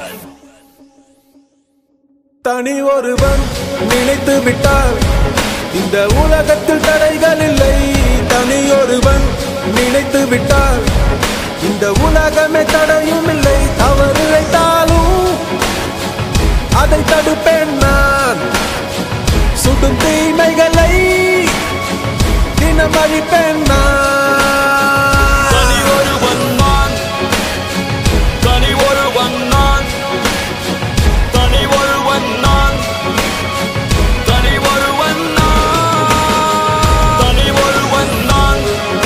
தனி ஒருவன் நினைத்து விட்டால் இந்த உலகத்தில் தடைகள் இல்லை தனி ஒருவன் நினைத்து விட்டால் இந்த உலகமே தடையும் இல்லை தவறு இழைத்தாலும் அதை தடுப்பேன் நான் சுடும் தீமைகளை தினம் அழிப்பேன் நான் தனி ஒருவன் நான் தனி ஒருவன் நான் தனி ஒருவன் நான் தனி ஒருவன் நான் தனி ஒருவன் நான்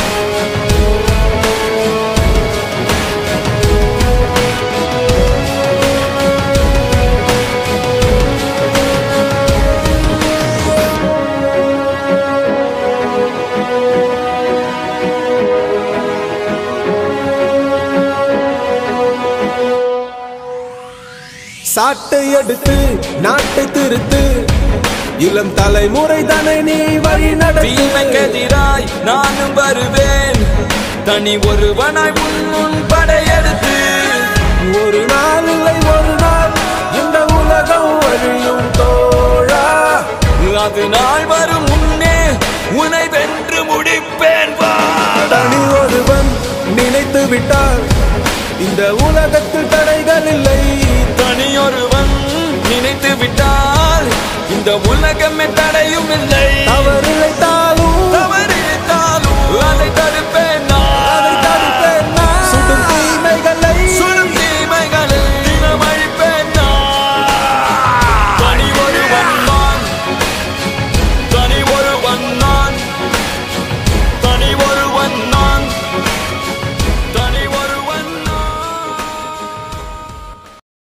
சாட்டை எடுத்து நாட்டை திருத்து இளம் தலைமுறை தானே நீ வழி நடத்து தீமைக்கெதிராய் நானும் வருவேன் தனி ஒருவனாய் உன் முன் படையெடுத்து ஒரு நாள் இல்லை ஒரு நாள் இந்த உலகம் வழியும் தோழா அது நாள் வரும் முன்னே உன்னை வென்று முடிப்பேன் வாடா தனி ஒருவன் நினைத்து விட்டால் இந்த உலகத்தில் தடைகள் இல்லை தனியொருவன் நினைத்து விட்டால் இந்த உலகமே தடையும் இல்லை தவறு இழைத்தாலும் தவறித்தாலும் அதை தடுப்பேன்